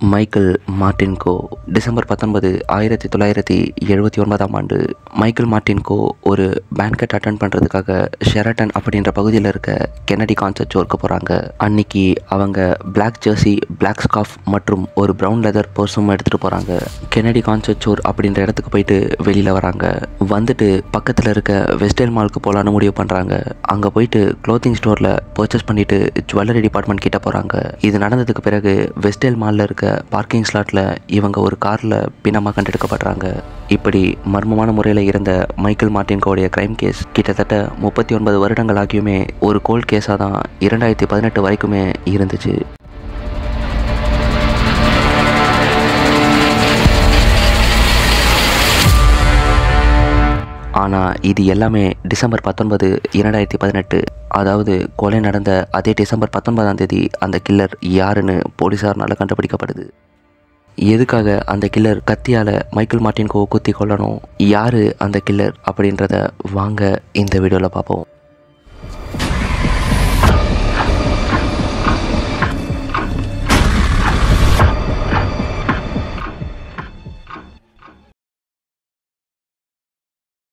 Michael மார்டின்கோ December பத்தொன்பது ஆயிரத்தி தொள்ளாயிரத்தி எழுபத்தி ஒன்பதாம் ஆண்டு மைக்கேல் மார்டின்கோ ஒரு பேன்கெட் அட்டன் பண்ணுறதுக்காக ஷெரட்டன் அப்படின்ற பகுதியில் இருக்க கென்னடி கான்சர்ட் ஷோருக்கு போகிறாங்க அன்னைக்கு அவங்க பிளாக் ஜெர்சி பிளாக் ஸ்காஃப் மற்றும் ஒரு ப்ரௌன் லெதர் பர்ஸும் எடுத்துகிட்டு போகிறாங்க கென்னடி கான்சர்ட் ஷோர் அப்படின்ற இடத்துக்கு போயிட்டு வெளியில் வராங்க வந்துட்டு பக்கத்தில் இருக்க வெஸ்டேல் மாலுக்கு போகலான்னு முடிவு பண்ணுறாங்க அங்கே போயிட்டு க்ளோத்திங் ஸ்டோரில் பர்ச்சேஸ் பண்ணிட்டு ஜுவல்லரி டிபார்ட்மெண்ட் கிட்ட போகிறாங்க இது நடந்ததுக்கு பிறகு வெஸ்டேல் மாலில் இருக்க பார்க்கிங் ஸ்லாட்டில் இவங்க ஒரு காரில் பிணமாக கண்டெடுக்கப்படுறாங்க இப்படி மர்மமான முறையில் இருந்த மைக்கேல் மார்டின்கோடைய கிரைம் கேஸ் கிட்டத்தட்ட முப்பத்தி ஒன்பது வருடங்கள் ஆகியுமே ஒரு கோல்ட் கேஸாக தான் இரண்டாயிரத்தி பதினெட்டு வரைக்குமே இருந்துச்சு ஆனால் இது எல்லாமே டிசம்பர் பத்தொன்பது இரண்டாயிரத்தி பதினெட்டு அதாவது கொலை நடந்த அதே டிசம்பர் பத்தொன்பதாம் தேதி அந்த கில்லர் யாருன்னு போலீஸார்னால கண்டுபிடிக்கப்படுது எதுக்காக அந்த கில்லர் கத்தியால் மைக்கேல் மார்டின்கோ குத்தி கொல்லணும் யார் அந்த கில்லர் அப்படின்றத வாங்க இந்த வீடியோவில் பார்ப்போம்